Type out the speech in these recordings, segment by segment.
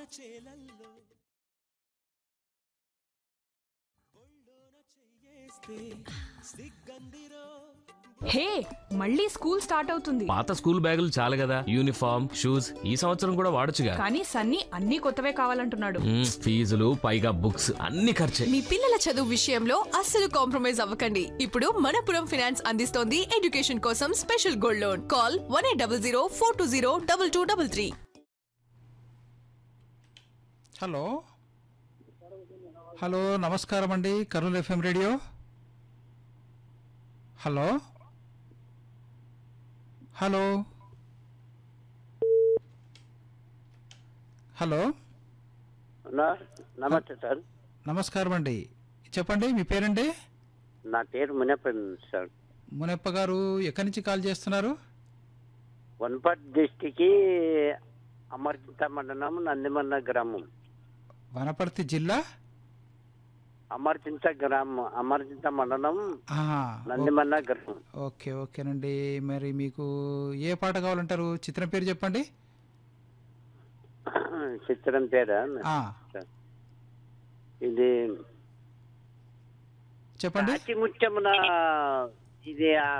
చేలల్లో ఒళ్ళోన చెయ్యేస్తే సిగ్గందిరో హే మళ్ళీ school start అవుతుంది పాత స్కూల్ బ్యాగులు చాలు కదా యూనిఫామ్ షూస్ ఈ సంవత్సరం కూడా వాడొచ్చుగా కానీ సన్నీ అన్ని కొత్తవే కావాలంటున్నాడు మ్మ్, ఫీజులు పైగా బుక్స్ అన్ని ఖర్చే మీ పిల్లల చదువు విషయంలో అస్సలు కాంప్రమైజ్ అవ్వకండి ఇప్పుడు మనపురం ఫైనాన్స్ అందిస్తోంది ఎడ్యుకేషన్ కోసం special gold loan call one eight double zero four two zero double two double three hello hello నమస్కారం అండి Kurnool FM radio hello hello hello hello నమస్తే సార్ నమస్కారం అండి చెప్పండి మీ పేరండి నా పేరు మునప్పన్ సార్ మునప్ప గారు ఎక్కడి నుంచి కాల్ చేస్తున్నారు వన్పట్ డిస్టిక్ అమర్చింత మండలం నందిమన్న గ్రామం వనపర్తి జిల్లా అమర్చింత గ్రామం అమర్చింత మండలం ఆహా, నందిమన్న గ్రామం ఓకే ఓకేనండి మరి మీకు ఏ పాట కావాలంటారు చిత్రం పేరు చెప్పండి చిత్రం పేరా ఆ, ఇది చెప్పండి అతి ముత్యమున ఇది ఆ,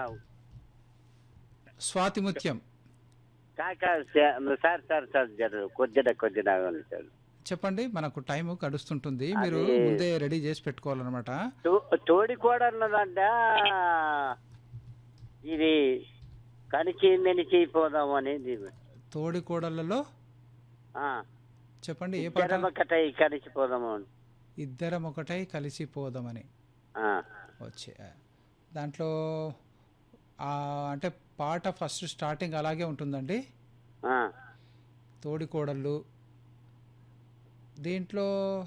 స్వాతి ముత్యం కాక సార్ సార్ సార్ జర కొద్దిగా కొద్దిగా ఆగండి సార్ చెప్పండి మనకు టైం గడుస్తుంటుంది మీరు అది- ముందే రెడీ చేసి పెట్టుకోవాలన్నమాట తో- తోడి కూడా అన్నదంట ఇది కనికి మెనికి పోదాం అనేది తోడి కోడళ్ళలో ఆ, చెప్పండి ఏ పాట ఇద్దరం ఒకటై కలిసిపోదాము అని. ఇద్దరం ఒకటై కలిసిపోదామని ఆ, వచ్చే దాంట్లో ఆ, అంటే పాట ఫస్ట్ స్టార్టింగ్ అలాగే ఉంటుందండి ఆ. తోడి కోడళ్ళు దీంట్లో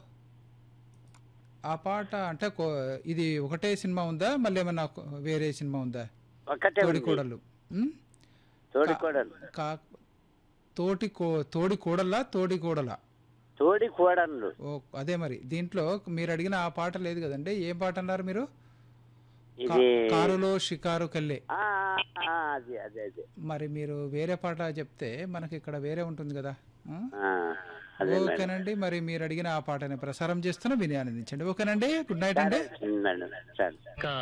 ఆ పాట అంటే కో- ఇది ఒకటే సినిమా ఉందా మళ్ళీ ఏమన్నా కొ- వేరే సినిమా ఉందా ఒకటే తోడి ఉంది. కోడళ్ళు ఉమ్? తోడి కోడలు కా తోటి కో తోడి కోడలా తోడి కోడలా తోడి కోడలు ఓ అదే మరి దీంట్లో మీరు అడిగిన ఆ పాట లేదు కదండి ఏం పాట అన్నారు మీరు కా- ఇది కారులో షికారు కల్లే ఆ, ఆ, అది అదే అదే మరి మీరు వేరే పాట చెప్తే మనకి ఇక్కడ వేరే ఉంటుంది కదా ఆ? ఆ, అదే మేడం ఓకేనండి మరి మీరు అడిగిన ఆ పాటని ప్రసారం చేస్తున్న విని ఆనందించండి ఓకేనండి గుడ్ నైట్ అండి మేడం సరే